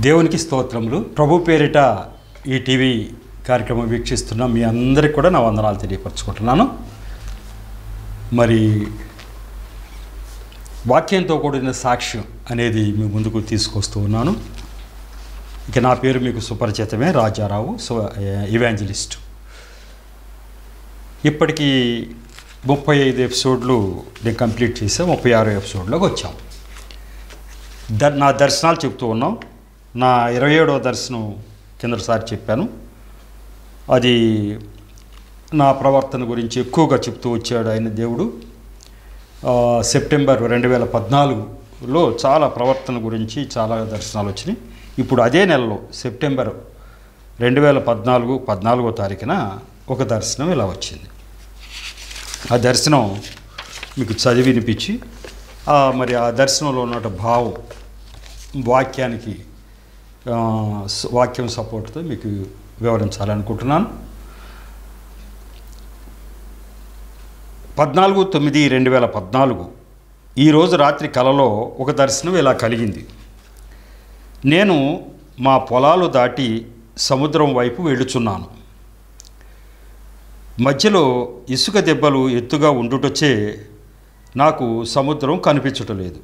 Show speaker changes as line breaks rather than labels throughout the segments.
దేవునికి స్తోత్రములు ప్రభు పేరిట ఈ టీవీ కార్యక్రమం వీక్షిస్తున్న మీ అందరికి కూడా నా వందనాలు తెలియపరచుకుంటున్నాను మరి వాక్యంతో కూడిన సాక్ష్యం అనేది మీ ముందుకు తీసుకొస్తూ ఉన్నాను ఇక నా పేరు మీకు సుపరిచితమే రాజారావు సో ఇవాంజలిస్ట్ ఇప్పటికీ ముప్పై ఐదు ఎపిసోడ్లు నేను కంప్లీట్ చేసా ముప్పై ఆరో ఎపిసోడ్లోకి వచ్చాం దర్ నా దర్శనాలు చెప్తూ ఉన్నాం నా ఇరవై ఏడవ దర్శనం కిందసారి చెప్పాను అది నా ప్రవర్తన గురించి ఎక్కువగా చెప్తూ వచ్చాడు ఆయన దేవుడు ఆ, సెప్టెంబర్ రెండు వేల పద్నాలుగులో చాలా ప్రవర్తన గురించి చాలా దర్శనాలు వచ్చినాయి ఇప్పుడు అదే నెలలో సెప్టెంబర్ రెండు వేల పద్నాలుగు పద్నాలుగో తారీఖున ఒక దర్శనం ఇలా వచ్చింది ఆ దర్శనం మీకు చదివి వినిపించి ఆ, మరి ఆ దర్శనంలో ఉన్న భావం వాక్యానికి ఆ, స- వాక్యం సపోర్ట్తో మీకు వివరించాలనుకుంటున్నాను పద్నాలుగు తొమ్మిది రెండు వేల పద్నాలుగు ఈరోజు రాత్రి కలలో ఒక దర్శనం ఇలా కలిగింది నేను మా పొలాలు దాటి సముద్రం వైపు వెళుచున్నాను మధ్యలో ఇసుక దెబ్బలు ఎత్తుగా ఉండుటొచ్చే నాకు సముద్రం కనిపించటం లేదు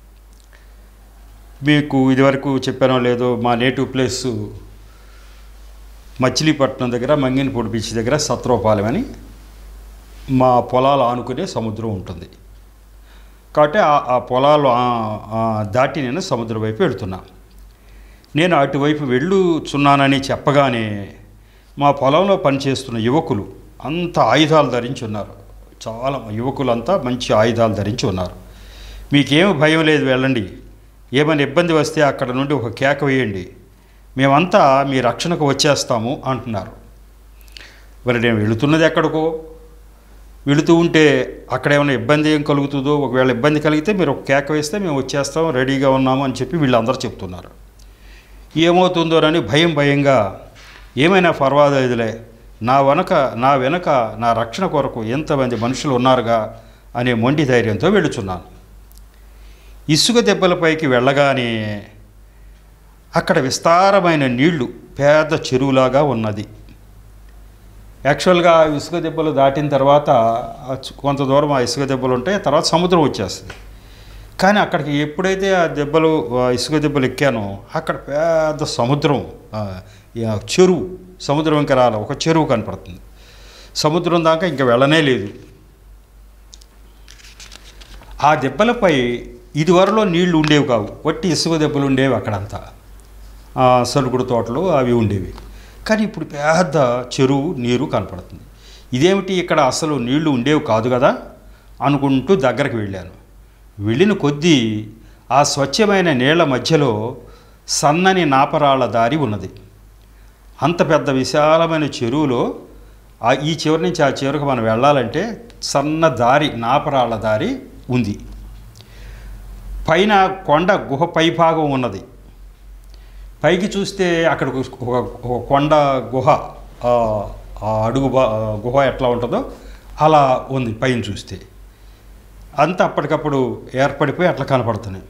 మీకు ఇదివరకు చెప్పానో లేదో మా నేటివ్ ప్లేస్ మచిలీపట్నం దగ్గర మంగినపూడి బీచ్ దగ్గర సత్రోపాలెం అని మా పొలాలు ఆనుకునే సముద్రం ఉంటుంది కాబట్టి ఆ- ఆ పొలాలు ఆ- ఆ దాటి నేను సముద్రం వైపు వెళుతున్నా నేను అటువైపు వెళ్ళుచున్నానని చెప్పగానే మా పొలంలో పనిచేస్తున్న యువకులు అంత ఆయుధాలు ధరించి ఉన్నారు చాలా యువకులంతా మంచి ఆయుధాలు ధరించి ఉన్నారు మీకేమి భయం లేదు వెళ్ళండి ఏమైనా ఇబ్బంది వస్తే అక్కడ నుండి ఒక కేక వేయండి మేమంతా మీ రక్షణకు వచ్చేస్తాము అంటున్నారు మరి నేను వెళుతున్నది ఎక్కడికో వెళుతూ ఉంటే అక్కడ ఏమైనా ఇబ్బంది ఏం కలుగుతుందో ఒకవేళ ఇబ్బంది కలిగితే మీరు ఒక కేక వేస్తే మేము వచ్చేస్తాం రెడీగా ఉన్నాము అని చెప్పి వీళ్ళందరూ చెప్తున్నారు ఏమవుతుందోనని భయం భయంగా ఏమైనా పర్వాలేదులే నా వెనక నా వెనక నా రక్షణ కొరకు ఎంతమంది మనుషులు ఉన్నారుగా అనే మొండి ధైర్యంతో వెళుచున్నాను ఇసుక దెబ్బలపైకి వెళ్ళగానే అక్కడ విస్తారమైన నీళ్లు పేద చెరువులాగా ఉన్నది యాక్చువల్గా ఆ ఇసుక దెబ్బలు దాటిన తర్వాత ఆ చు- కొంత దూరం ఆ ఇసుక దెబ్బలు ఉంటాయి తర్వాత సముద్రం వచ్చేస్తుంది కానీ అక్కడికి ఎప్పుడైతే ఆ దెబ్బలు ఆ ఇసుక దెబ్బలు ఎక్కానో అక్కడ పెద్ద సముద్రం ఆ, ఈ ఆ చెరువు సముద్రం ఇంకా రాలే ఒక చెరువు కనపడుతుంది సముద్రం దాకా ఇంకా వెళ్ళనే లేదు ఆ దెబ్బలపై ఇదివరలో నీళ్లు ఉండేవి కావు వట్టి ఇసుక దెబ్బలు ఉండేవి అక్కడంతా ఆ, సరుగుడు తోటలు అవి ఉండేవి కానీ ఇప్పుడు పెద్ద చెరువు నీరు కనపడుతుంది ఇదేమిటి ఇక్కడ అసలు నీళ్లు ఉండేవి కాదు కదా అనుకుంటూ దగ్గరకు వెళ్ళాను వెళ్ళిన కొద్దీ ఆ స్వచ్ఛమైన నీళ్ల మధ్యలో సన్నని నాపరాళ్ళ దారి ఉన్నది అంత పెద్ద విశాలమైన చెరువులో ఆ ఈ చివరి నుంచి ఆ చివరికి మనం వెళ్ళాలంటే సన్న దారి నాపరాళ్ళ దారి ఉంది పైన కొండ గుహ పైభాగం ఉన్నది పైకి చూస్తే అక్కడ ఒక ఒక కొండ గుహ ఆ, ఆ అడుగు బా- ఆ గుహ ఎట్లా ఉంటుందో అలా ఉంది పైన చూస్తే అంతా అప్పటికప్పుడు ఏర్పడిపోయి అట్లా కనపడుతున్నాయి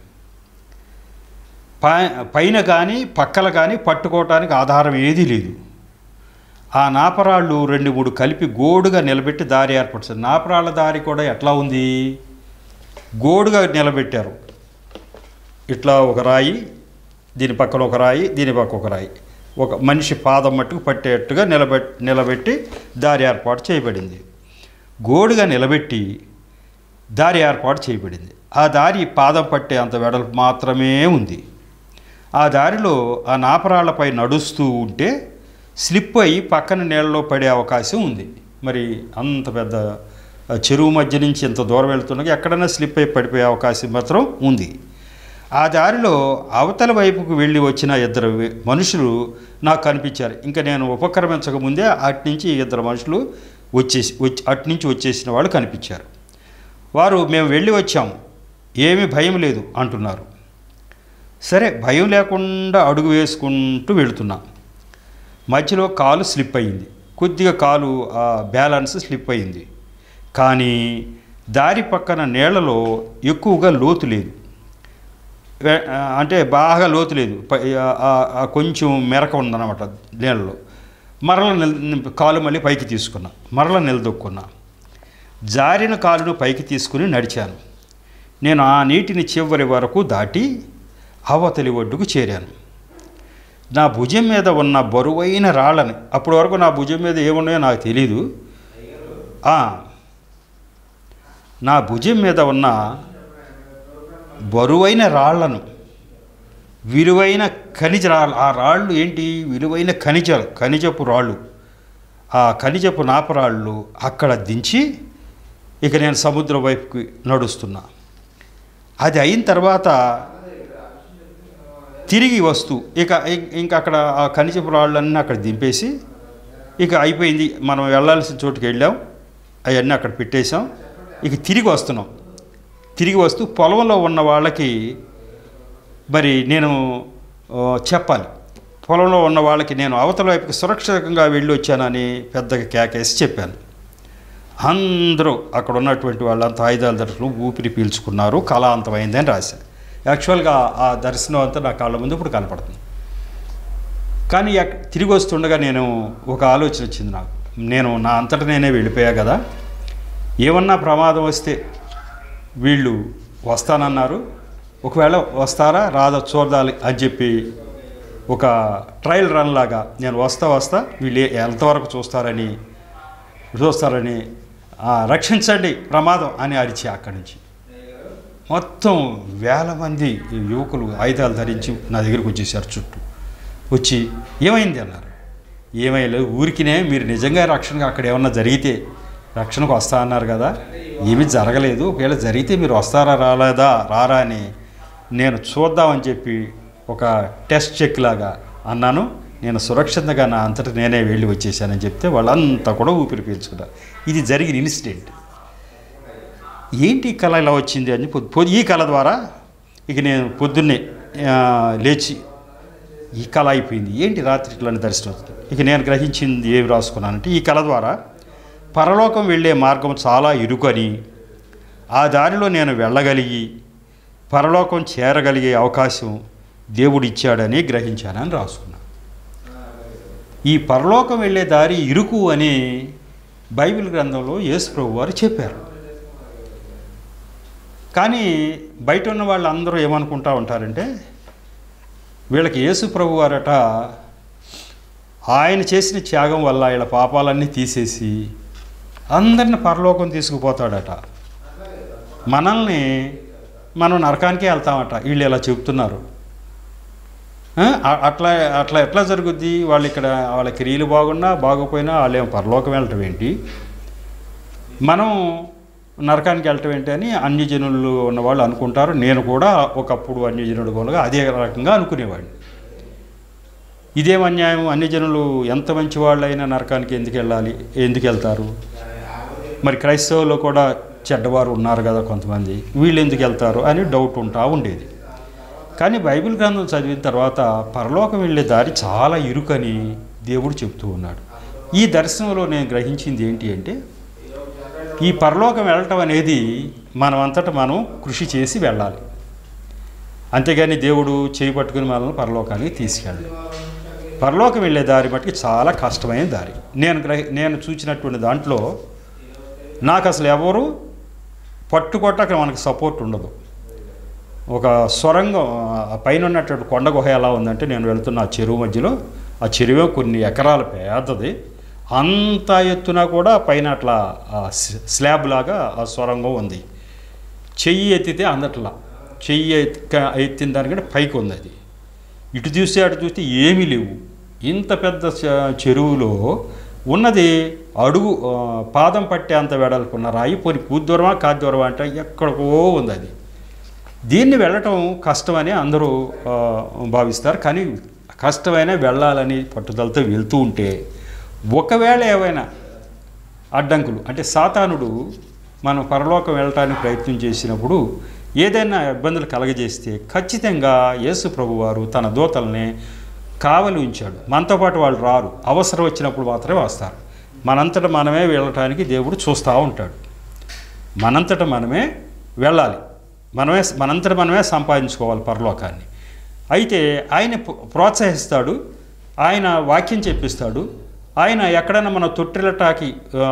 పై- పైన కానీ పక్కల కానీ పట్టుకోవటానికి ఆధారం ఏదీ లేదు ఆ నాపరాళ్ళు రెండు మూడు కలిపి గోడుగా నిలబెట్టి దారి ఏర్పడుతుంది నాపరాళ్ళ దారి కూడా ఎట్లా ఉంది గోడుగా నిలబెట్టారు ఇట్లా ఒక రాయి దీని పక్కన ఒక రాయి దీని పక్క ఒక రాయి ఒక మనిషి పాదం మట్టుకు పట్టేట్టుగా నిలబెట్ నిలబెట్టి దారి ఏర్పాటు చేయబడింది గోడుగా నిలబెట్టి దారి ఏర్పాటు చేయబడింది ఆ దారి పాదం పట్టే అంత వెడల్పు మాత్రమే ఉంది ఆ దారిలో ఆ నాపరాళ్లపై నడుస్తూ ఉంటే స్లిప్ అయి పక్కన నీళ్ళలో పడే అవకాశం ఉంది మరి అంత పెద్ద ఆ, చెరువు మధ్య నుంచి ఇంత దూరం వెళ్తుండగా ఎక్కడైనా స్లిప్ అయి పడిపోయే అవకాశం మాత్రం ఉంది ఆ దారిలో అవతల వైపుకు వెళ్ళి వచ్చిన ఇద్దరు వ్య- మనుషులు నాకు కనిపించారు ఇంకా నేను ఉపక్రమించక ముందే అటు నుంచి ఇద్దరు మనుషులు వచ్చేసి వచ్చి అటు నుంచి వచ్చేసిన వాళ్ళు కనిపించారు వారు మేము వెళ్ళి వచ్చాము ఏమీ భయం లేదు అంటున్నారు సరే భయం లేకుండా అడుగు వేసుకుంటూ వెళుతున్నా మధ్యలో కాలు స్లిప్ అయింది కొద్దిగా కాలు ఆ బ్యాలెన్స్ స్లిప్ అయింది కానీ దారి పక్కన నీళ్లలో ఎక్కువగా లోతు లేదు వే- ఆ, అంటే బాగా లోతు లేదు ప- ఆ- ఆ- ఆ కొంచెం మెరక ఉందన్నమాట నీళ్ళలో మరల నిల్ కాలు మళ్ళీ పైకి తీసుకున్నా మరల నిలదొక్కున్నా జారిన కాలును పైకి తీసుకుని నడిచాను నేను ఆ నీటిని చివరి వరకు దాటి అవతలి ఒడ్డుకు చేరాను నా భుజం మీద ఉన్న బరువైన రాళ్ళని అప్పటి వరకు నా భుజం మీద ఏమున్నాయో నాకు తెలీదు ఆ, నా భుజం మీద ఉన్న బరువైన రాళ్లను విలువైన ఖనిజ రాళ్ళు ఆ రాళ్ళు ఏంటి విలువైన ఖనిజాలు ఖనిజపు రాళ్ళు ఆ ఖనిజపు నాపరాళ్ళు అక్కడ దించి ఇక నేను సముద్రం వైపుకి నడుస్తున్నా అది అయిన తర్వాత తిరిగి వస్తూ ఇక ఇం- ఇంకా అక్కడ ఆ ఖనిజపు రాళ్ళన్నీ అక్కడ దింపేసి ఇక అయిపోయింది మనం వెళ్ళాల్సిన చోటుకి వెళ్ళాం అవన్నీ అక్కడ పెట్టేశాం ఇక తిరిగి వస్తున్నాం తిరిగి వస్తూ పొలంలో ఉన్న వాళ్ళకి మరి నేను ఆ, చెప్పాలి పొలంలో ఉన్న వాళ్ళకి నేను అవతల వైపుకి సురక్షితంగా వెళ్ళి వచ్చానని పెద్దగా కేకేసి చెప్పాను అందరూ అక్కడ ఉన్నటువంటి వాళ్ళంతా ఆయుధాల దర్శనం ఊపిరి పీల్చుకున్నారు కళాంతమైందని రాశాను యాక్చువల్గా ఆ దర్శనం అంతా నా కళ్ళ ముందు ఇప్పుడు కనపడుతుంది కానీ ఎక్- తిరిగి వస్తుండగా నేను ఒక ఆలోచన వచ్చింది నాకు నేను నా అంతటా నేనే వెళ్ళిపోయా కదా ఏమన్నా ప్రమాదం వస్తే వీళ్ళు వస్తానన్నారు ఒకవేళ వస్తారా రాదా చూడాలి అని చెప్పి ఒక ట్రయల్ రన్ లాగా నేను వస్తా వస్తా వీళ్ళు ఏ- ఎంతవరకు చూస్తారని చూస్తారని "ఆ, రక్షించండి ప్రమాదం అని అరిచి అక్కడి నుంచి మొత్తం వేల మంది యువకులు ఆయుధాలు ధరించి నా దగ్గరికి వచ్చేసారు చుట్టూ వచ్చి ఏమైంది అన్నారు ఏమైలేదు ఊరికినే మీరు నిజంగా రక్షణగా అక్కడ ఏమన్నా జరిగితే రక్షణకు వస్తా అన్నారు కదా ఏమీ జరగలేదు ఒకవేళ జరిగితే మీరు వస్తారా రాలేదా రారా అని నేను చూద్దామని చెప్పి ఒక టెస్ట్ చెక్ లాగా అన్నాను నేను సురక్షితంగా నా అంతటా నేనే వెళ్ళి వచ్చేసానని చెప్తే వాళ్ళంతా కూడా ఊపిరి పీల్చుకున్నారు ఇది జరిగిన ఇన్సిడెంట్ ఏంటి ఈ కళ ఇలా వచ్చింది అని పొద్దు పొద్దు ఈ కళ ద్వారా ఇక నేను పొద్దున్నే ఆ, లేచి ఈ కళ అయిపోయింది ఏంటి రాత్రి ఇట్లాంటి దర్శనం వచ్చింది ఇక నేను గ్రహించింది ఏమి రాసుకున్నానంటే ఈ కళ ద్వారా పరలోకం వెళ్ళే మార్గం చాలా ఇరుకని ఆ దారిలో నేను వెళ్ళగలిగి పరలోకం చేరగలిగే అవకాశం దేవుడు ఇచ్చాడని గ్రహించానని రాసుకున్నాను ఈ పరలోకం వెళ్ళే దారి ఇరుకు అని బైబిల్ గ్రంథంలో యేసు ప్రభు వారు చెప్పారు కానీ బయట ఉన్న వాళ్ళందరూ ఏమనుకుంటా ఉంటారంటే వీళ్ళకి యేసు ప్రభు వారట ఆయన చేసిన త్యాగం వల్ల వీళ్ళ పాపాలన్నీ తీసేసి అందరిని పరలోకం తీసుకుపోతాడట మనల్ని మనం నరకానికే వెళ్తామట వీళ్ళు ఇలా చెబుతున్నారు ఆ, అ- అట్లా అట్లా ఎట్లా జరుగుద్ది వాళ్ళు ఇక్కడ వాళ్ళ క్రియలు బాగున్నా బాగోపోయినా వాళ్ళు ఏం పరలోకం వెళ్ళటం ఏంటి మనం నరకానికి వెళ్ళటం ఏంటి అని అన్యజనులు ఉన్నవాళ్ళు అనుకుంటారు నేను కూడా ఒకప్పుడు అన్యజనుడు కొనగా అదే రకంగా అనుకునేవాడిని ఇదేం అన్యాయం అన్యజనులు ఎంత మంచి వాళ్ళైనా నరకానికి ఎందుకు వెళ్ళాలి ఎందుకు వెళ్తారు మరి క్రైస్తవులు కూడా చెడ్డవారు ఉన్నారు కదా కొంతమంది వీళ్ళు ఎందుకు వెళ్తారు అని డౌట్ ఉంటా ఉండేది కానీ బైబిల్ గ్రంథం చదివిన తర్వాత పరలోకం వెళ్ళే దారి చాలా ఇరుకని దేవుడు చెప్తూ ఉన్నాడు ఈ దర్శనంలో నేను గ్రహించింది ఏంటి అంటే ఈ పరలోకం వెళ్ళటం అనేది మనం అంతటా మనం కృషి చేసి వెళ్ళాలి అంతేగాని దేవుడు చేయి పట్టుకుని మనల్ని పరలోకానికి తీసుకెళ్ళాలి పరలోకం వెళ్ళే దారి మట్టుకి చాలా కష్టమైన దారి నేను గ్రహి నేను చూసినటువంటి దాంట్లో నాకు అసలు ఎవరు పట్టుకొట్టక మనకు సపోర్ట్ ఉండదు ఒక సొరంగం ఆ పైన ఉన్నటువంటి కొండ గుహ ఎలా ఉందంటే నేను వెళ్తున్న ఆ చెరువు మధ్యలో ఆ చెరువే కొన్ని ఎకరాల పెద్దది అంత ఎత్తున కూడా పైన అట్లా ఆ స్- స్లాబ్ లాగా ఆ సొరంగం ఉంది చెయ్యి ఎత్తితే అందట్లా చెయ్యి ఎత్త- ఎత్తిన దానికంటే పైకి ఉంది అది ఇటు చూస్తే అటు చూస్తే ఏమీ లేవు ఇంత పెద్ద చ- చెరువులో ఉన్నది అడుగు ఆ, పాదం పట్టే అంత వెడల్పున్న రాయి పోని పూద్దూరమా కాద్దూరమా అంటే ఎక్కడికో ఉంది అది దీన్ని వెళ్ళటం కష్టమని అందరూ ఆ, భావిస్తారు కానీ కష్టమైన వెళ్ళాలని పట్టుదలతో వెళ్తూ ఉంటే ఒకవేళ ఏవైనా అడ్డంకులు అంటే సాతానుడు మనం పరలోకం వెళ్ళటానికి ప్రయత్నం చేసినప్పుడు ఏదైనా ఇబ్బందులు కలగజేస్తే ఖచ్చితంగా యేసు ప్రభువారు తన దూతల్ని కావలి ఉంచాడు మనతో పాటు వాళ్ళు రారు అవసరం వచ్చినప్పుడు మాత్రమే వస్తారు మనంతట మనమే వెళ్ళటానికి దేవుడు చూస్తూ ఉంటాడు మనంతట మనమే వెళ్ళాలి మనమే మనంతట మనమే సంపాదించుకోవాలి పరలోకాన్ని అయితే ఆయన ప్ర- ప్రోత్సహిస్తాడు ఆయన వాక్యం చెప్పిస్తాడు ఆయన ఎక్కడైనా మన తొట్టిలటాకి ఆ,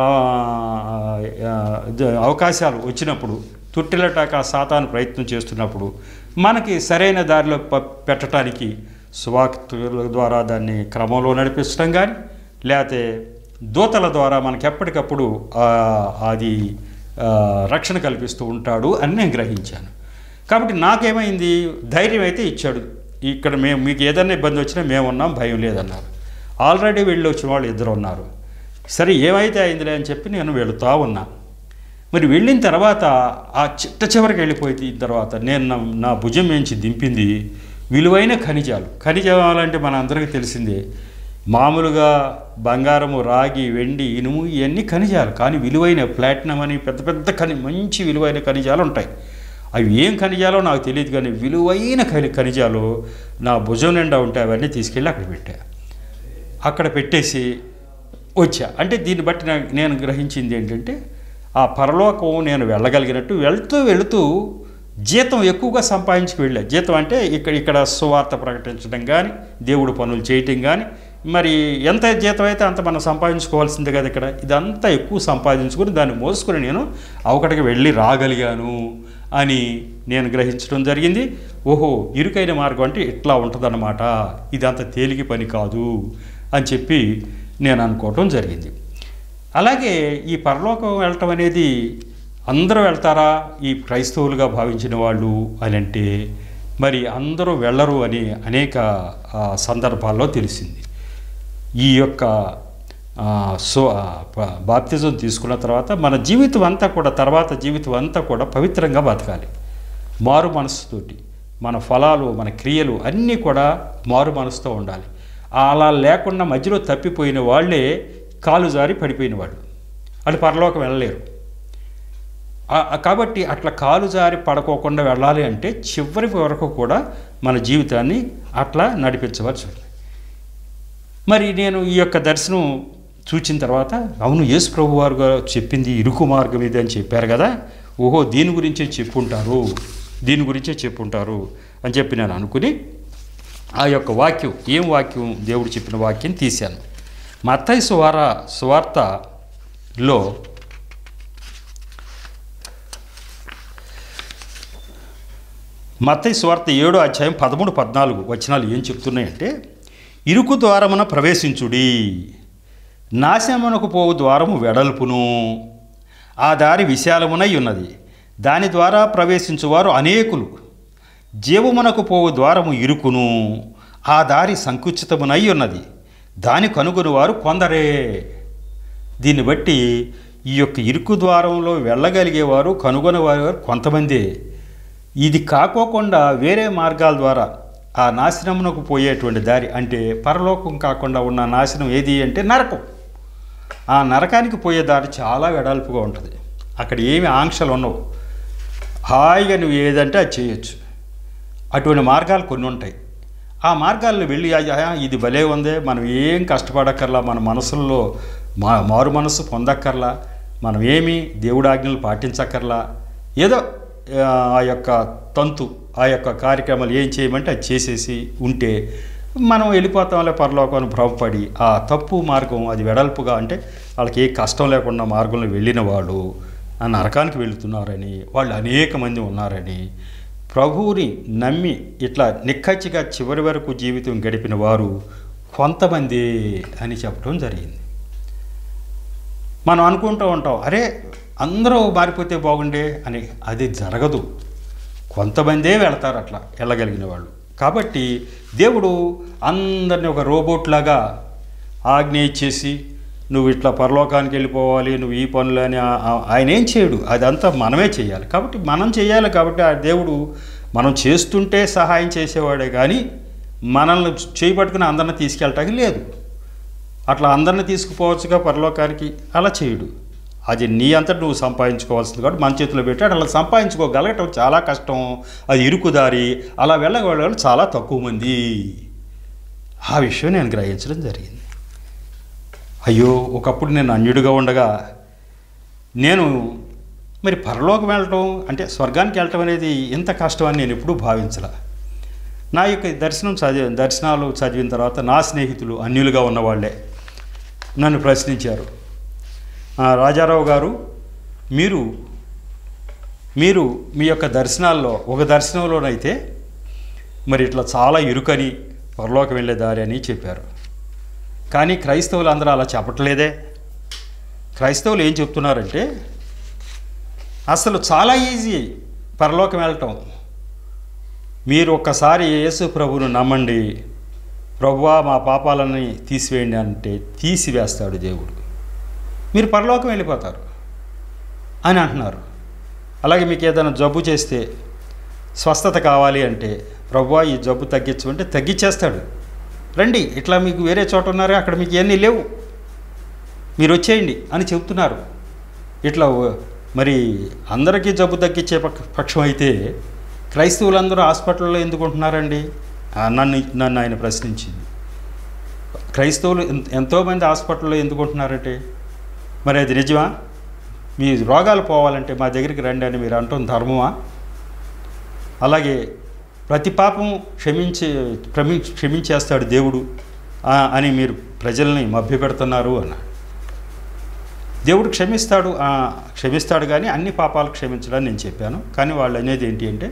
ఆ, జ- అవకాశాలు వచ్చినప్పుడు తొట్టిలటాకి ఆ సాతాను ప్రయత్నం చేస్తున్నప్పుడు మనకి సరైన దారిలో ప- పెట్టడానికి సువాక్తుల ద్వారా దాన్ని క్రమంలో నడిపించడం కానీ లేకపోతే దూతల ద్వారా మనకి ఎప్పటికప్పుడు ఆ, అది ఆ, రక్షణ కల్పిస్తూ ఉంటాడు అని నేను గ్రహించాను కాబట్టి నాకేమైంది ధైర్యం అయితే ఇచ్చాడు ఇక్కడ మేము మీకు ఏదైనా ఇబ్బంది వచ్చినా మేము ఉన్నాం భయం లేదన్నారు ఆల్రెడీ వెళ్ళి వచ్చిన వాళ్ళు ఇద్దరు ఉన్నారు సరే ఏమైతే అయిందిలే అని చెప్పి నేను వెళుతూ ఉన్నా మరి వెళ్ళిన తర్వాత ఆ చిట్ట చివరికి వెళ్ళిపోయి తర్వాత నేను నా నా భుజం నుంచి దింపింది విలువైన ఖనిజాలు ఖనిజాలంటే మన అందరికీ తెలిసిందే మామూలుగా బంగారము రాగి వెండి ఇనుము ఇవన్నీ ఖనిజాలు కానీ విలువైన ప్లాటినం అని పెద్ద పెద్ద ఖని మంచి విలువైన ఖనిజాలు ఉంటాయి అవి ఏం ఖనిజాలో నాకు తెలియదు కానీ విలువైన ఖని ఖనిజాలు నా భుజం నిండా ఉంటే అవన్నీ తీసుకెళ్ళి అక్కడ పెట్టా అక్కడ పెట్టేసి వచ్చా అంటే దీన్ని బట్టి నా- నేను గ్రహించింది ఏంటంటే ఆ పరలోకం నేను వెళ్ళగలిగినట్టు వెళ్తూ వెళుతూ జీతం ఎక్కువగా సంపాదించుకు వెళ్ళా జీతం అంటే ఇక్కడ ఇక్కడ సువార్త ప్రకటించడం కానీ దేవుడు పనులు చేయటం కానీ మరి ఎంత జీతం అయితే అంత మనం సంపాదించుకోవాల్సిందే కదా ఇక్కడ ఇదంతా ఎక్కువ సంపాదించుకుని దాన్ని మోసుకుని నేను అవకటికి వెళ్ళి రాగలిగాను అని నేను గ్రహించడం జరిగింది ఓహో ఇరుకైన మార్గం అంటే ఇట్లా ఉంటుందన్నమాట ఇదంత తేలిక పని కాదు అని చెప్పి నేను అనుకోవటం జరిగింది అలాగే ఈ పరలోకం వెళ్ళటం అనేది అందరూ వెళ్తారా ఈ క్రైస్తవులుగా భావించిన వాళ్ళు అని అంటే మరి అందరూ వెళ్ళరు అని అనేక ఆ, సందర్భాల్లో తెలిసింది ఈ యొక్క ఆ, సో ఆ, ప- బాప్తిజం తీసుకున్న తర్వాత మన జీవితం అంతా కూడా తర్వాత జీవితం అంతా కూడా పవిత్రంగా బతకాలి మారు మనసుతోటి మన ఫలాలు మన క్రియలు అన్నీ కూడా మారు మనసుతో ఉండాలి అలా లేకుండా మధ్యలో తప్పిపోయిన వాళ్ళే కాలు జారి పడిపోయిన వాళ్ళు వాళ్ళు పరలోకం వెళ్ళలేరు ఆ- ఆ- కాబట్టి అట్లా కాలు జారి పడుకోకుండా వెళ్ళాలి అంటే చివరి వరకు కూడా మన జీవితాన్ని అట్లా నడిపించవలసి ఉంది మరి నేను ఈ యొక్క దర్శనం చూచిన తర్వాత అవును యేసు ప్రభు వారు గారు చెప్పింది ఇరుకు మార్గం ఇది అని చెప్పారు కదా ఓహో దీని గురించే చెప్పుంటారు దీని గురించే చెప్పుంటారు అని చెప్పి నేను అనుకుని ఆ యొక్క వాక్యం ఏం వాక్యం దేవుడు చెప్పిన వాక్యం తీశాను మత్తయి సువార సువార్తలో మత్తయి సువార్త ఏడో అధ్యాయం పదమూడు పద్నాలుగు వచనాలు ఏం చెప్తున్నాయంటే ఇరుకు ద్వారమున ప్రవేశించుడి నాశనమునకు పోవు ద్వారము వెడల్పును ఆ దారి విశాలమునై ఉన్నది దాని ద్వారా ప్రవేశించువారు అనేకులు జీవమునకు పోవు ద్వారము ఇరుకును ఆ దారి సంకుచితమునై ఉన్నది దాని కనుగొని వారు కొందరే దీన్ని బట్టి ఈ యొక్క ఇరుకు ద్వారంలో వెళ్ళగలిగేవారు కనుగొనేవారు కొంతమందే ఇది కాకోకుండా వేరే మార్గాల ద్వారా ఆ నాశనమునకు పోయేటువంటి దారి అంటే పరలోకం కాకుండా ఉన్న నాశనం ఏది అంటే నరకం ఆ నరకానికి పోయే దారి చాలా వెడల్పుగా ఉంటుంది అక్కడ ఏమి ఆంక్షలు ఉండవు హాయిగా నువ్వు ఏదంటే అది చేయొచ్చు అటువంటి మార్గాలు కొన్ని ఉంటాయి ఆ మార్గాల్లో వెళ్ళి అయ్యా ఇది భలే ఉందే మనం ఏం కష్టపడక్కర్లా మన మనసుల్లో మా మారు మనసు పొందక్కర్లా మనం ఏమి దేవుడి ఆజ్ఞలు పాటించక్కర్లా ఏదో ఆ, ఆ యొక్క తంతు ఆ యొక్క కార్యక్రమాలు ఏం చేయమంటే అది చేసేసి ఉంటే మనం వెళ్ళిపోతాంలే పరలోకాన్ని భ్రమపడి ఆ తప్పు మార్గం అది వెడల్పుగా అంటే వాళ్ళకి ఏ కష్టం లేకుండా మార్గంలో వెళ్ళిన వాళ్ళు ఆ నరకానికి వెళుతున్నారని వాళ్ళు అనేక మంది ఉన్నారని ప్రభువుని నమ్మి ఇట్లా నిక్కచ్చిగా చివరి వరకు జీవితం గడిపిన వారు కొంతమంది అని చెప్పడం జరిగింది మనం అనుకుంటూ ఉంటాం అరే అందరూ మారిపోతే బాగుండే అని అది జరగదు కొంతమందే వెళతారు అట్లా వెళ్ళగలిగిన వాళ్ళు కాబట్టి దేవుడు అందరిని ఒక రోబోట్ లాగా ఆజ్ఞ ఇచ్చేసి నువ్వు ఇట్లా పరలోకానికి వెళ్ళిపోవాలి నువ్వు ఈ పనులు అని ఆ- ఆ- ఆయన ఏం చేయడు అదంతా మనమే చేయాలి కాబట్టి మనం చేయాలి కాబట్టి ఆ దేవుడు మనం చేస్తుంటే సహాయం చేసేవాడే కానీ మనల్ని చేయబట్టుకుని అందరిని తీసుకెళ్ళటానికి లేదు అట్లా అందరిని తీసుకుపోవచ్చుగా పరలోకానికి అలా చేయడు అది నీ అంతటి నువ్వు సంపాదించుకోవాల్సింది కాబట్టి మన చేతిలో పెట్టాడు అలా సంపాదించుకోగలగటం చాలా కష్టం అది ఇరుకుదారి అలా వెళ్ళగలగాలి చాలా తక్కువ మంది ఆ విషయం నేను గ్రహించడం జరిగింది అయ్యో ఒకప్పుడు నేను అన్యుడిగా ఉండగా నేను మరి పరలోకం వెళ్ళటం అంటే స్వర్గానికి వెళ్ళటం అనేది ఇంత కష్టం అని నేను ఎప్పుడూ భావించలా నా యొక్క దర్శనం చదివి దర్శనాలు చదివిన తర్వాత నా స్నేహితులు అన్యులుగా ఉన్నవాళ్లే నన్ను ప్రశ్నించారు "ఆ, రాజారావు గారు మీరు మీరు మీ యొక్క దర్శనాల్లో ఒక దర్శనంలోనైతే మరి ఇట్లా చాలా ఇరుకని పరలోకం వెళ్ళే దారి అని చెప్పారు కానీ క్రైస్తవులు అందరూ అలా చెప్పట్లేదే క్రైస్తవులు ఏం చెప్తున్నారంటే అసలు చాలా ఈజీ పరలోకం వెళ్ళటం మీరు ఒక్కసారి యేసు ప్రభువును నమ్మండి ప్రభువా మా పాపాలని తీసివేయండి అంటే తీసివేస్తాడు దేవుడు మీరు పరలోకం వెళ్ళిపోతారు అని అంటున్నారు అలాగే మీకు ఏదైనా జబ్బు చేస్తే స్వస్థత కావాలి అంటే ప్రభువా ఈ జబ్బు తగ్గించమంటే తగ్గించేస్తాడు రండి ఇట్లా మీకు వేరే చోట ఉన్నారు అక్కడ మీకు ఇవన్నీ లేవు మీరు వచ్చేయండి అని చెబుతున్నారు ఇట్లా ఓ- మరి అందరికీ జబ్బు తగ్గించే పక్ష- పక్షం అయితే క్రైస్తవులందరూ హాస్పిటల్లో ఎందుకు ఉంటున్నారండి ఆ, నన్ను నన్ను ఆయన ప్రశ్నించింది క్రైస్తవులు ఎన్- ఎంతోమంది హాస్పిటల్లో ఎందుకు ఉంటున్నారంటే మరి అది నిజమా మీ రోగాలు పోవాలంటే మా దగ్గరికి రండి అని మీరు అంటాం ధర్మమా అలాగే ప్రతి పాపం క్షమించి క్షమి క్షమించేస్తాడు దేవుడు ఆ, అని మీరు ప్రజల్ని మభ్యపెడుతున్నారు అన్నాడు దేవుడు క్షమిస్తాడు ఆ, క్షమిస్తాడు కానీ అన్ని పాపాలు క్షమించడని నేను చెప్పాను కానీ వాళ్ళు అనేది ఏంటి అంటే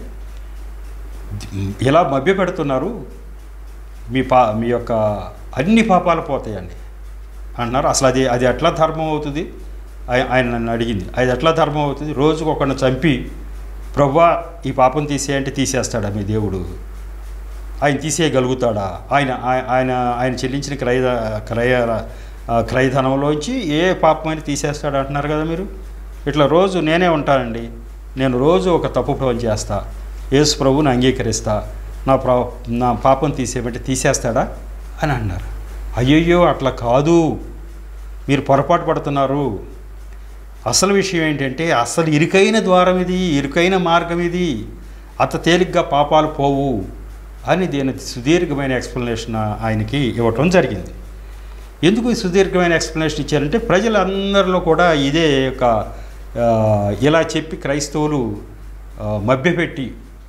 ఇలా మభ్యపెడుతున్నారు మీ పా మీ యొక్క అన్ని పాపాలు పోతాయండి అంటున్నారు అసలు అది అది ఎట్లా ధర్మం అవుతుంది ఆయ- ఆయన నన్ను అడిగింది అది ఎట్లా ధర్మం అవుతుంది రోజుకు ఒకరిని చంపి ప్రభా ఈ పాపం తీసేయంటే తీసేస్తాడా మీ దేవుడు ఆయన తీసేయగలుగుతాడా ఆయన ఆయ- ఆయన ఆయన చెల్లించిన క్రయ క్రయ ఆ, క్రయధనంలోంచి ఏ పాపమైనా తీసేస్తాడు అంటున్నారు కదా మీరు ఇట్లా రోజు నేనే ఉంటానండి నేను రోజు ఒక తప్పు పని చేస్తా యేసు ప్రభుని అంగీకరిస్తా నా ప్ర నా పాపం తీసేయమంటే తీసేస్తాడా అని అన్నారు అయ్యయ్యో అట్లా కాదు మీరు పొరపాటు పడుతున్నారు అసలు విషయం ఏంటంటే అసలు ఇరుకైన ద్వారం ఇది ఇరుకైన మార్గం ఇది అంత తేలిగ్గా పాపాలు పోవు అని దీని సుదీర్ఘమైన ఎక్స్ప్లెనేషన్ ఆయనకి ఇవ్వటం జరిగింది ఎందుకు ఈ సుదీర్ఘమైన ఎక్స్ప్లెనేషన్ ఇచ్చారంటే ప్రజలందరిలో కూడా ఇదే ఒక ఆ, ఇలా చెప్పి క్రైస్తవులు ఆ, మభ్యపెట్టి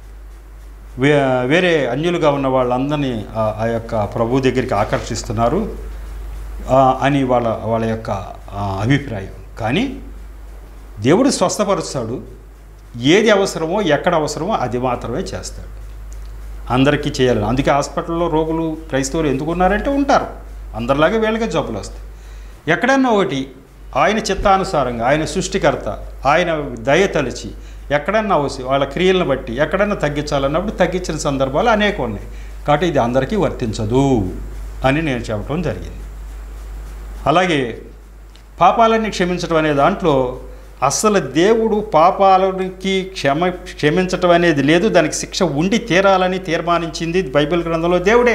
వే వేరే అన్యులుగా ఉన్న వాళ్ళందరినీ ఆ ఆ యొక్క ప్రభు దగ్గరికి ఆకర్షిస్తున్నారు ఆ, అని వాళ్ళ వాళ్ళ యొక్క ఆ, అభిప్రాయం కానీ దేవుడు స్వస్థపరుస్తాడు ఏది అవసరమో ఎక్కడ అవసరమో అది మాత్రమే చేస్తాడు అందరికీ చేయాలి అందుకే హాస్పిటల్లో రోగులు క్రైస్తవులు ఎందుకు ఉన్నారంటే ఉంటారు అందరిలాగే వీళ్ళకే జబ్బులు వస్తాయి ఎక్కడన్నా ఒకటి ఆయన చిత్తానుసారంగా ఆయన సృష్టికర్త ఆయన దయ తలిచి ఎక్కడన్నా అవసి వాళ్ళ క్రియలను బట్టి ఎక్కడన్నా తగ్గించాలన్నప్పుడు తగ్గించిన సందర్భాలు అనేక ఉన్నాయి కాబట్టి ఇది అందరికీ వర్తించదు అని నేను చెప్పడం జరిగింది అలాగే పాపాలన్నీ క్షమించడం అనే దాంట్లో అసలు దేవుడు పాపాలకి క్షమ క్షమించటం అనేది లేదు దానికి శిక్ష ఉండి తీరాలని తీర్మానించింది బైబిల్ గ్రంథంలో దేవుడే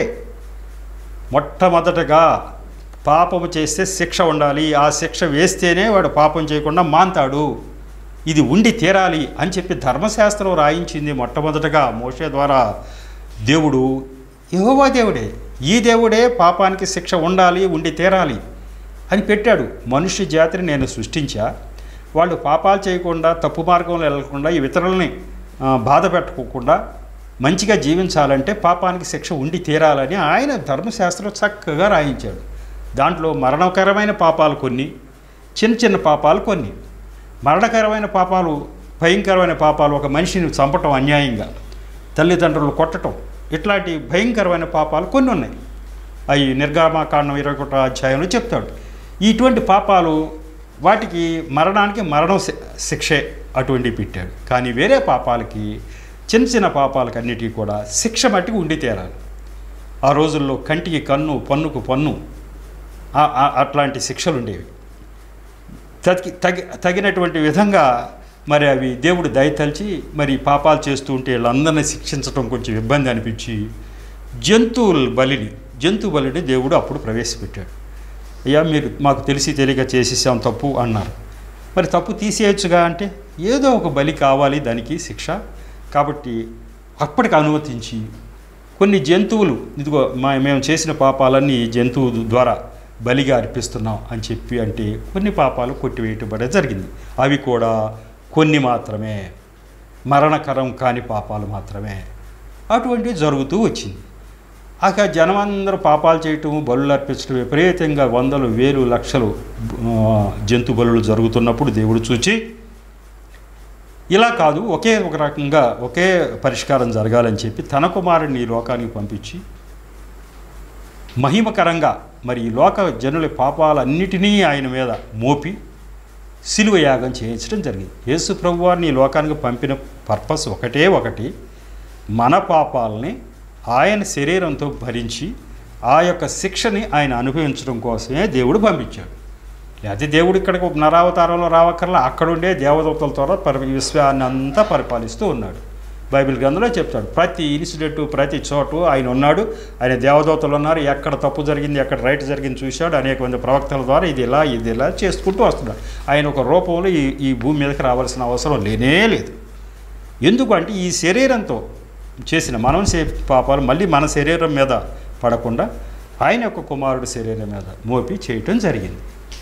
మొట్టమొదటగా పాపము చేస్తే శిక్ష ఉండాలి ఆ శిక్ష వేస్తేనే వాడు పాపం చేయకుండా మాంతాడు ఇది ఉండి తీరాలి అని చెప్పి ధర్మశాస్త్రం రాయించింది మొట్టమొదటగా మోషే ద్వారా దేవుడు యెహోవా దేవుడే ఈ దేవుడే పాపానికి శిక్ష ఉండాలి ఉండి తీరాలి అని పెట్టాడు మనుష్య జాతిని నేను సృష్టించా వాళ్ళు పాపాలు చేయకుండా తప్పు మార్గంలో వెళ్ళకుండా ఈ ఇతరులని ఆ, బాధ పెట్టకోకుండా మంచిగా జీవించాలంటే పాపానికి శిక్ష ఉండి తీరాలని ఆయన ధర్మశాస్త్రం చక్కగా రాయించాడు దాంట్లో మరణకరమైన పాపాలు కొన్ని చిన్న చిన్న పాపాలు కొన్ని మరణకరమైన పాపాలు భయంకరమైన పాపాలు ఒక మనిషిని చంపటం అన్యాయంగా తల్లిదండ్రులు కొట్టటం ఇట్లాంటి భయంకరమైన పాపాలు కొన్ని ఉన్నాయి అవి నిర్గామకాండం ఇరవై ఒకటో అధ్యాయంలో చెప్తాడు ఇటువంటి పాపాలు వాటికి మరణానికి మరణం శి- శిక్షే అటువంటివి పెట్టాడు కానీ వేరే పాపాలకి చిన్న చిన్న పాపాలకి అన్నిటికీ కూడా శిక్ష మట్టికి ఉండి తీరాలి ఆ రోజుల్లో కంటికి కన్ను పన్నుకు పన్ను ఆ- ఆ- అట్లాంటి శిక్షలు ఉండేవి తగి తగి తగినటువంటి విధంగా మరి అవి దేవుడు దయతలిచి మరి పాపాలు చేస్తూ ఉంటే వీళ్ళందరినీ శిక్షించడం కొంచెం ఇబ్బంది అనిపించి జంతువుల బలిని జంతు బలిని దేవుడు అప్పుడు ప్రవేశపెట్టాడు అయ్యా మీరు మాకు తెలిసి తెలియక చేసేసాం తప్పు అన్నారు మరి తప్పు తీసేయచ్చుగా అంటే ఏదో ఒక బలి కావాలి దానికి శిక్ష కాబట్టి అప్పటికి అనుమతించి కొన్ని జంతువులు ఇదిగో మా మేము చేసిన పాపాలన్నీ జంతువు ద్వారా బలిగా అర్పిస్తున్నాం అని చెప్పి అంటే కొన్ని పాపాలు కొట్టివేయటం జరిగింది అవి కూడా కొన్ని మాత్రమే మరణకరం కాని పాపాలు మాత్రమే అటువంటివి జరుగుతూ వచ్చింది ఆక జనమందరూ పాపాలు చేయటం బలులు అర్పించడం విపరీతంగా వందలు వేలు లక్షలు ఆ, జంతు బలులు జరుగుతున్నప్పుడు దేవుడు చూచి ఇలా కాదు ఒకే ఒక రకంగా ఒకే పరిష్కారం జరగాలని చెప్పి తన కుమారుని ఈ లోకానికి పంపించి మహిమకరంగా మరి ఈ లోక జనుల పాపాలన్నిటినీ ఆయన మీద మోపి సిలువ యాగం చేయించడం జరిగింది యేసు ప్రభువారిని ఈ లోకానికి పంపిన పర్పస్ ఒకటే ఒకటి మన పాపాలని ఆయన శరీరంతో భరించి ఆ యొక్క శిక్షని ఆయన అనుభవించడం కోసమే దేవుడు పంపించాడు లేకపోతే దేవుడు ఇక్కడికి నరావతారంలో రావక్కర్లా అక్కడుండే దేవదూతల ద్వారా పరి విశ్వాన్ని అంతా పరిపాలిస్తూ ఉన్నాడు బైబిల్ గ్రంథంలో చెప్తాడు ప్రతి ఇన్సిడెంట్ ప్రతి చోటు ఆయన ఉన్నాడు ఆయన దేవదూతలు ఉన్నారు ఎక్కడ తప్పు జరిగింది ఎక్కడ రైట్ జరిగింది చూశాడు అనేక మంది ప్రవక్తల ద్వారా ఇది ఇలా ఇది ఇలా చేసుకుంటూ వస్తున్నాడు ఆయన ఒక రూపంలో ఈ ఈ భూమి మీదకి రావాల్సిన అవసరం లేనే లేదు ఎందుకంటే ఈ శరీరంతో చేసిన మనం చే పాపాలు మళ్ళీ మన శరీరం మీద పడకుండా ఆయన యొక్క కుమారుడు శరీరం మీద మోపి చేయటం జరిగింది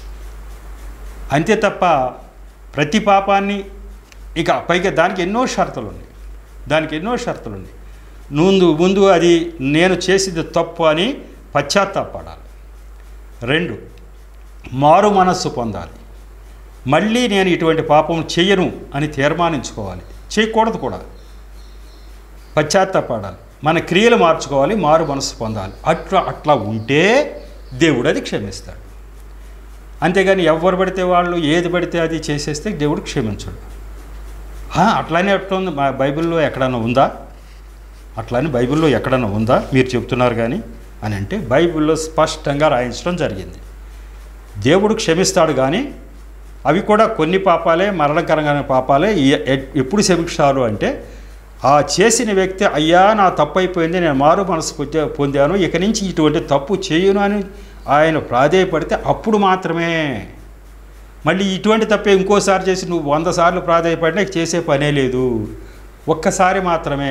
అంతే తప్ప ప్రతి పాపాన్ని ఇక పైగా దానికి ఎన్నో షరతులు ఉన్నాయి దానికి ఎన్నో షరతులు ఉన్నాయి ముందు ముందు అది నేను చేసింది తప్పు అని పశ్చాత్తాపడాలి రెండు మారు మనస్సు పొందాలి మళ్ళీ నేను ఇటువంటి పాపం చెయ్యను అని తీర్మానించుకోవాలి చేయకూడదు కూడా పశ్చాత్తాపడాలి మన క్రియలు మార్చుకోవాలి మారు మనసు పొందాలి అట్లా అట్లా ఉంటే దేవుడు అది క్షమిస్తాడు అంతేగాని ఎవరు పడితే వాళ్ళు ఏది పడితే అది చేసేస్తే దేవుడు క్షమించడు ఆ, అట్లానే అట్లా ఉంది మా బైబిల్లో ఎక్కడన్నా ఉందా అట్లానే బైబిల్లో ఎక్కడన్నా ఉందా మీరు చెప్తున్నారు కానీ అని అంటే బైబిల్లో స్పష్టంగా రాయించడం జరిగింది దేవుడు క్షమిస్తాడు కానీ అవి కూడా కొన్ని పాపాలే మరణకరమైన పాపాలే ఎ- ఎ- ఎప్పుడు క్షమిస్తారు అంటే ఆ చేసిన వ్యక్తి అయ్యా నా తప్పు అయిపోయింది నేను మారు మనసు పొందా- పొందాను ఇక నుంచి ఇటువంటి తప్పు చేయను అని ఆయన ప్రాధేయపడితే అప్పుడు మాత్రమే మళ్ళీ ఇటువంటి తప్పే ఇంకోసారి చేసి నువ్వు వంద సార్లు ప్రాధేయపడినా ఇక చేసే పనే లేదు ఒక్కసారి మాత్రమే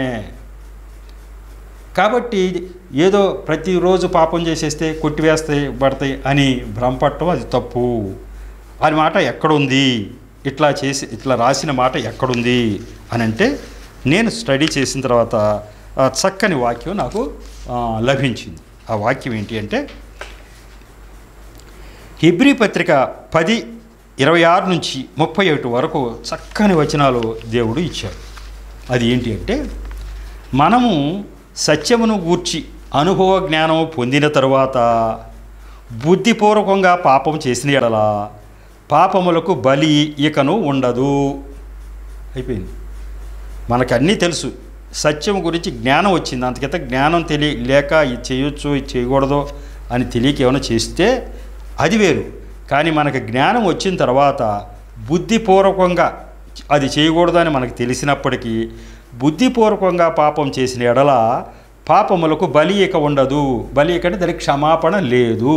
కాబట్టి ఏదో ప్రతిరోజు పాపం చేసేస్తే కొట్టివేస్తాయి పడతాయి అని భ్రమపడటం అది తప్పు అని మాట ఎక్కడుంది ఇట్లా చేసి ఇట్లా రాసిన మాట ఎక్కడుంది అని అంటే నేను స్టడీ చేసిన తర్వాత ఆ చక్కని వాక్యం నాకు ఆ, లభించింది ఆ వాక్యం ఏంటి అంటే హిబ్రీ పత్రిక పది ఇరవై ఆరు నుంచి ముప్పై ఒకటి వరకు చక్కని వచనాలు దేవుడు ఇచ్చాడు అది ఏంటి అంటే మనము సత్యమును గూర్చి అనుభవ జ్ఞానము పొందిన తరువాత బుద్ధిపూర్వకంగా పాపం చేసిన ఎడల పాపములకు బలి ఇకను ఉండదు అయిపోయింది మనకన్నీ తెలుసు సత్యం గురించి జ్ఞానం వచ్చింది అంతకిత జ్ఞానం తెలియ లేక ఇది చేయొచ్చు ఇది చేయకూడదు అని తెలియక ఏమైనా చేస్తే అది వేరు కానీ మనకు జ్ఞానం వచ్చిన తర్వాత బుద్ధిపూర్వకంగా అది చేయకూడదని మనకు తెలిసినప్పటికీ బుద్ధిపూర్వకంగా పాపం చేసిన ఎడల పాపములకు బలి ఇక ఉండదు బలి ఇక అంటే దానికి క్షమాపణ లేదు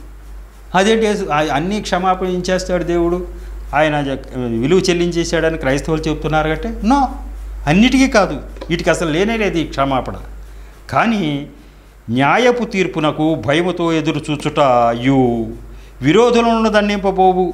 అదేంటి ఆ- అన్ని క్షమాపణ ఇచ్చేస్తాడు దేవుడు ఆయన జ- విలువ చెల్లించేశాడని క్రైస్తవులు చెప్తున్నారు అంటే నో అన్నిటికీ కాదు వీటికి అసలు లేనే లేదు ఈ క్షమాపణ కానీ న్యాయపు తీర్పునకు భయముతో ఎదురు చూచుట యు విరోధులను దండింపబోవు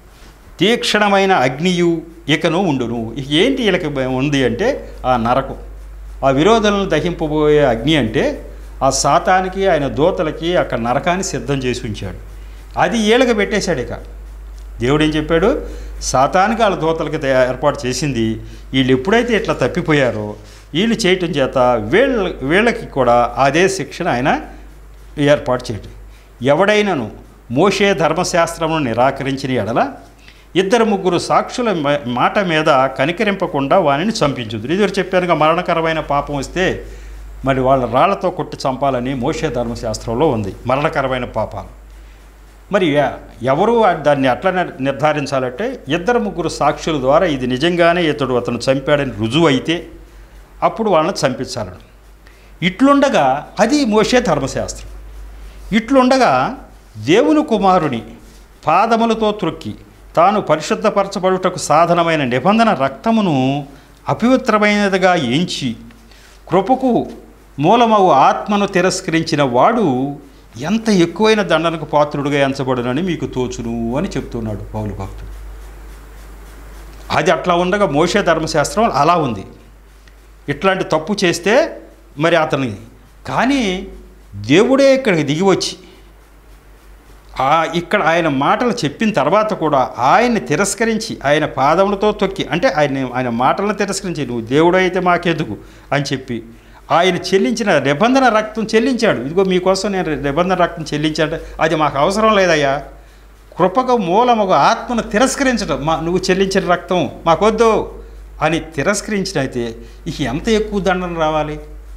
తీక్షణమైన అగ్నియు ఇకను ఉండును ఇక ఏంటి వీళ్ళకి భయం ఉంది అంటే ఆ నరకం ఆ విరోధులను దహింపబోయే అగ్ని అంటే ఆ సాతానికి ఆయన దూతలకి అక్కడ నరకాన్ని సిద్ధం చేసి ఉంచాడు అది ఏళ్ళకి పెట్టేశాడు ఇక దేవుడు ఏం చెప్పాడు సాతానికి వాళ్ళ దూతలకి తయా- ఏర్పాటు చేసింది వీళ్ళు ఎప్పుడైతే ఇట్లా తప్పిపోయారో వీళ్ళు చేయటం చేత వీళ్ళ వీళ్ళకి కూడా అదే శిక్షణ ఆయన ఏర్పాటు చేయటం ఎవడైనను మోషే ధర్మశాస్త్రమును నిరాకరించిన ఎడల ఇద్దరు ముగ్గురు సాక్షుల మ- మాట మీద కనికరింపకుండా వానిని చంపించుదురు ఇదివరకు చెప్పానుగా మరణకరమైన పాపం వస్తే మరి వాళ్ళ రాళ్లతో కొట్టి చంపాలని మోషే ధర్మశాస్త్రంలో ఉంది మరణకరమైన పాపాలు మరి ఎ- ఎవరు దాన్ని అట్లా నిర్- నిర్ధారించాలంటే ఇద్దరు ముగ్గురు సాక్షుల ద్వారా ఇది నిజంగానే ఇతడు అతను చంపాడని రుజువు అయితే అప్పుడు వాళ్ళని చంపించాలని ఇట్లుండగా అది మోసే ధర్మశాస్త్రం ఇట్లుండగా దేవుని కుమారుని పాదములతో త్రొక్కి తాను పరిశుద్ధపరచబడుటకు సాధనమైన నిబంధన రక్తమును అపవిత్రమైనదిగా ఎంచి కృపకు మూలమగు ఆత్మను తిరస్కరించిన వాడు ఎంత ఎక్కువైన దండనకు పాత్రుడుగా ఎంచబడునని మీకు తోచును అని చెప్తున్నాడు పౌలు భక్తుడు అది అట్లా ఉండగా మోషే ధర్మశాస్త్రం అలా ఉంది ఇట్లాంటి తప్పు చేస్తే మరి అతని కానీ దేవుడే ఇక్కడికి దిగి వచ్చి ఆ ఇక్కడ ఆయన మాటలు చెప్పిన తర్వాత కూడా ఆయన్ని తిరస్కరించి ఆయన పాదములతో తొక్కి అంటే ఆయన ఆయన మాటలను తిరస్కరించి నువ్వు దేవుడు అయితే మాకెందుకు అని చెప్పి ఆయన చెల్లించిన నిబంధన రక్తం చెల్లించాడు ఇదిగో మీకోసం నేను నిబంధన రక్తం చెల్లించాడు అది మాకు అవసరం లేదయ్యా కృపకు మూలముగా ఆత్మను తిరస్కరించడం మా నువ్వు చెల్లించిన రక్తం మాకొద్దు అని తిరస్కరించినైతే ఇక ఎంత ఎక్కువ దండన రావాలి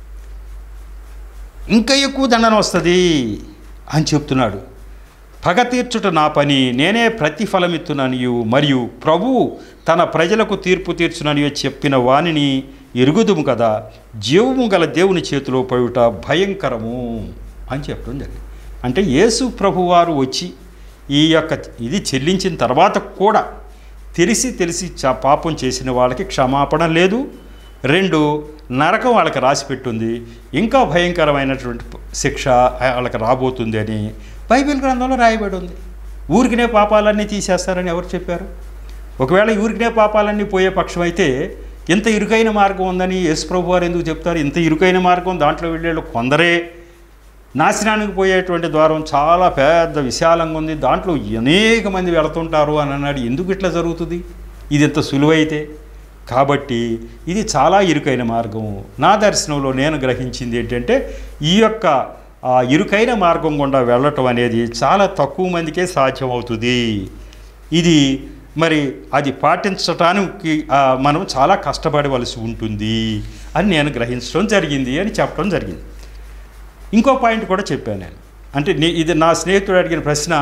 ఇంకా ఎక్కువ దండన వస్తుంది అని చెప్తున్నాడు పగ తీర్చుట నా పని నేనే ప్రతిఫలమిత్తుననియు మరియు ప్రభువు తన ప్రజలకు తీర్పు తీర్చుననియు చెప్పిన వానిని ఎరుగుదుము కదా జీవము గల దేవుని చేతిలో పడుట భయంకరము అని చెప్పడం జరిగింది అంటే యేసు ప్రభువారు వచ్చి ఈ యొక్క ఇది చెల్లించిన తర్వాత కూడా తెలిసి తెలిసి చ- పాపం చేసిన వాళ్ళకి క్షమాపణ లేదు రెండు నరకం వాళ్ళకి రాసి పెట్టుంది ఇంకా భయంకరమైనటువంటి శిక్ష వాళ్ళకి రాబోతుంది అని బైబిల్ గ్రంథంలో రాయబడి ఉంది ఊరికినే పాపాలన్నీ తీసేస్తారని ఎవరు చెప్పారు ఒకవేళ ఊరికినే పాపాలన్నీ పోయే పక్షం అయితే ఇంత ఇరుకైన మార్గం ఉందని యేసుప్రభు వారు ఎందుకు చెప్తారు ఇంత ఇరుకైన మార్గం దాంట్లో వెళ్ళేళ్ళు కొందరే నాశనానికి పోయేటువంటి ద్వారం చాలా పెద్ద విశాలంగా ఉంది దాంట్లో అనేక మంది వెళుతుంటారు అని అన్నాడు ఎందుకు ఇట్లా జరుగుతుంది ఇది ఎంత సులువైతే కాబట్టి ఇది చాలా ఇరుకైన మార్గం నా దర్శనంలో నేను గ్రహించింది ఏంటంటే ఈ యొక్క ఆ ఇరుకైన మార్గం గుండా వెళ్ళటం అనేది చాలా తక్కువ మందికే సాధ్యమవుతుంది ఇది మరి అది పాటించటానికి ఆ, మనం చాలా కష్టపడవలసి ఉంటుంది అని నేను గ్రహించడం జరిగింది అని చెప్పడం జరిగింది ఇంకో పాయింట్ కూడా చెప్పాను నేను అంటే నీ- ఇది నా స్నేహితుడు అడిగిన ప్రశ్న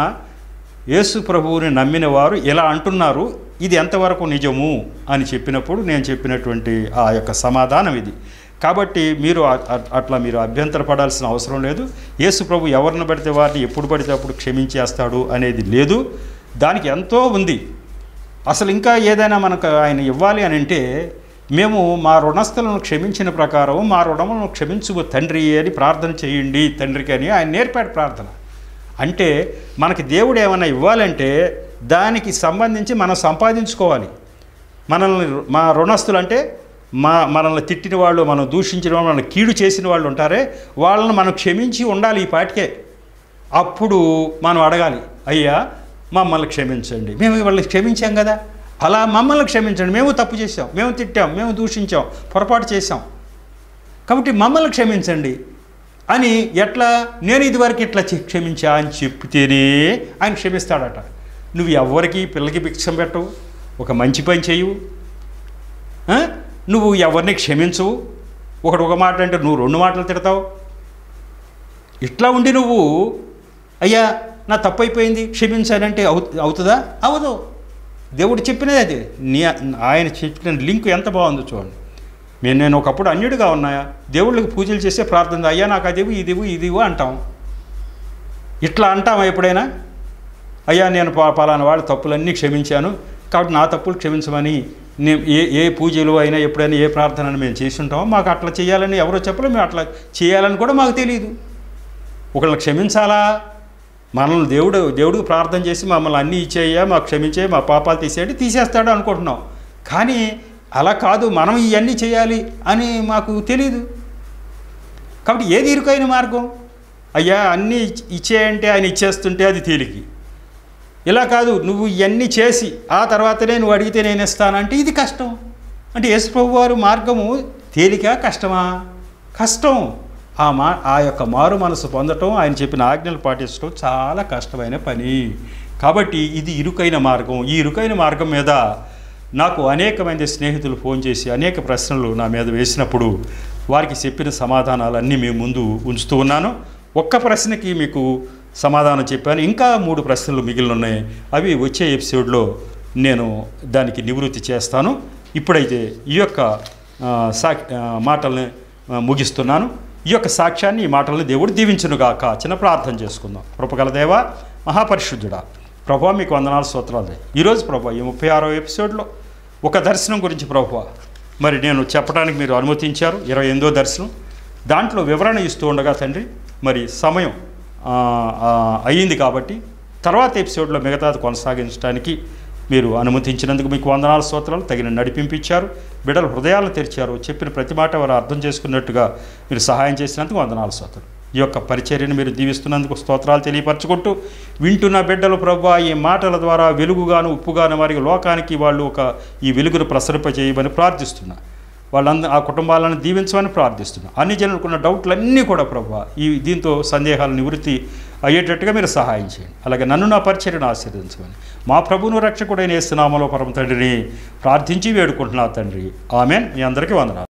యేసు ప్రభువుని నమ్మిన వారు ఇలా అంటున్నారు ఇది ఎంతవరకు నిజము అని చెప్పినప్పుడు నేను చెప్పినటువంటి ఆ యొక్క సమాధానం ఇది కాబట్టి మీరు అ- అ- అట్లా మీరు అభ్యంతర పడాల్సిన అవసరం లేదు యేసు ప్రభు ఎవరిని పడితే వారిని ఎప్పుడు పడితే అప్పుడు క్షమించేస్తాడు అనేది లేదు దానికి ఎంతో ఉంది అసలు ఇంకా ఏదైనా మనకు ఆయన ఇవ్వాలి అని అంటే మేము మా రుణస్థులను క్షమించిన ప్రకారం మా రుణములను క్షమించు తండ్రి అని ప్రార్థన చేయండి తండ్రికి అని ఆయన నేర్పాడు ప్రార్థన అంటే మనకి దేవుడు ఏమైనా ఇవ్వాలంటే దానికి సంబంధించి మనం సంపాదించుకోవాలి మనల్ని మా రుణస్థులు అంటే మా మనల్ని తిట్టిన వాళ్ళు మనం దూషించిన వాళ్ళు మనల్ని కీడు చేసిన వాళ్ళు ఉంటారే వాళ్ళని మనం క్షమించి ఉండాలి ఈ పాటికే అప్పుడు మనం అడగాలి అయ్యా మమ్మల్ని క్షమించండి మేము వాళ్ళని క్షమించాం కదా అలా మమ్మల్ని క్షమించండి మేము తప్పు చేసాం మేము తిట్టాం మేము దూషించాం పొరపాటు చేసాం కాబట్టి మమ్మల్ని క్షమించండి అని ఎట్లా నేను ఇదివరకు ఇట్లా చి- క్షమించా అని చెప్తేనే ఆయన క్షమిస్తాడట నువ్వు ఎవరికి పిల్లకి భిక్షం పెట్టవు ఒక మంచి పని చేయవు ఆ? నువ్వు ఎవరిని క్షమించవు ఒకడు ఒక మాట అంటే నువ్వు రెండు మాటలు తిడతావు ఇట్లా ఉండి నువ్వు అయ్యా నా తప్పు అయిపోయింది క్షమించానంటే అవు అవుతుందా అవదు దేవుడు చెప్పినది అది నీ ఆయన చెప్పిన లింక్ ఎంత బాగుందో చూడండి నేను నేను ఒకప్పుడు అన్యుడిగా ఉన్నాయా దేవుళ్ళకి పూజలు చేస్తే ప్రార్థన అయ్యా నాకు అదివు ఇదివు ఇదివు అంటాం ఇట్లా అంటాం ఎప్పుడైనా అయ్యా నేను ప- పలానా వాళ్ళ తప్పులన్నీ క్షమించాను కాబట్టి నా తప్పులు క్షమించమని నేను ఏ ఏ పూజలు అయినా ఎప్పుడైనా ఏ ప్రార్థనను మేము చేసి ఉంటామో మాకు అట్లా చేయాలని ఎవరో చెప్పలేదు మేము అట్లా చేయాలని కూడా మాకు తెలియదు ఒకళ్ళని క్షమించాలా మనల్ని దేవుడు దేవుడికి ప్రార్థన చేసి మమ్మల్ని అన్నీ ఇచ్చేయ్యా మాకు క్షమించే మా పాపాలు తీసేయండి తీసేస్తాడు అనుకుంటున్నాం కానీ అలా కాదు మనం ఇవన్నీ చేయాలి అని మాకు తెలియదు కాబట్టి ఏది ఇరుకైన మార్గం అయ్యా అన్నీ ఇచ్- ఇచ్చేయంటే ఆయన ఇచ్చేస్తుంటే అది తేలికి ఇలా కాదు నువ్వు ఇవన్నీ చేసి ఆ తర్వాతనే నువ్వు అడిగితే నేను ఇస్తానంటే ఇది కష్టం అంటే యేసుప్రభు వారు మార్గము తేలిక కష్టమా కష్టం ఆ మా ఆ యొక్క మారు మనసు పొందటం ఆయన చెప్పిన ఆజ్ఞలు పాటించడం చాలా కష్టమైన పని కాబట్టి ఇది ఇరుకైన మార్గం ఈ ఇరుకైన మార్గం మీద నాకు అనేక మంది స్నేహితులు ఫోన్ చేసి అనేక ప్రశ్నలు నా మీద వేసినప్పుడు వారికి చెప్పిన సమాధానాలన్నీ మీ ముందు ఉంచుతూ ఉన్నాను ఒక్క ప్రశ్నకి మీకు సమాధానం చెప్పాను ఇంకా మూడు ప్రశ్నలు మిగిలిన ఉన్నాయి అవి వచ్చే ఎపిసోడ్లో నేను దానికి నివృత్తి చేస్తాను ఇప్పుడైతే ఈ యొక్క ఆ, సా ఆ, మాటల్ని ఆ, ముగిస్తున్నాను ఈ యొక్క సాక్ష్యాన్ని ఈ మాటల్ని దేవుడు దీవించునుగాక చిన్న ప్రార్థన చేసుకుందాం కృపగల దేవ మహాపరిశుద్ధుడా ప్రభా మీకు వందనాలు స్తోత్రాలు ఈరోజు ప్రభా ఈ ముప్పై ఆరో ఎపిసోడ్లో ఒక దర్శనం గురించి ప్రభు మరి నేను చెప్పడానికి మీరు అనుమతించారు ఇరవై ఎనిమిదో దర్శనం దాంట్లో వివరణ ఇస్తూ ఉండగా తండ్రి మరి సమయం ఆ, ఆ, అయ్యింది కాబట్టి తర్వాత ఎపిసోడ్లో మిగతాది కొనసాగించడానికి మీరు అనుమతించినందుకు మీకు వందనాలు స్తోత్రాలు తగిన నడిపింపించారు బిడ్డల హృదయాలను తెరిచారు చెప్పిన ప్రతి మాట వారు అర్థం చేసుకున్నట్టుగా మీరు సహాయం చేసినందుకు వందనాలు స్తోత్రం ఈ యొక్క పరిచర్యను మీరు దీవిస్తున్నందుకు స్తోత్రాలు తెలియపరచుకుంటూ వింటున్న బిడ్డలు ప్రభు ఈ మాటల ద్వారా వెలుగుగాను ఉప్పుగాను వారికి లోకానికి వాళ్ళు ఒక ఈ వెలుగును ప్రసరింపజేయమని ప్రార్థిస్తున్నా వాళ్ళంద ఆ కుటుంబాలను దీవించమని ప్రార్థిస్తున్నా అన్ని జనులకున్న డౌట్లన్నీ కూడా ప్రభు ఈ దీంతో సందేహాలు నివృత్తి అయ్యేటట్టుగా మీరు సహాయం చేయండి అలాగే నన్ను నా పరిచర్యను ఆశీర్వదించమని మా ప్రభువును రక్షకుడైన ఏస్తున్నామలో పరమ తండ్రిని ప్రార్థించి వేడుకుంటున్నా తండ్రి ఆమెన్ మీ అందరికీ వందనాలు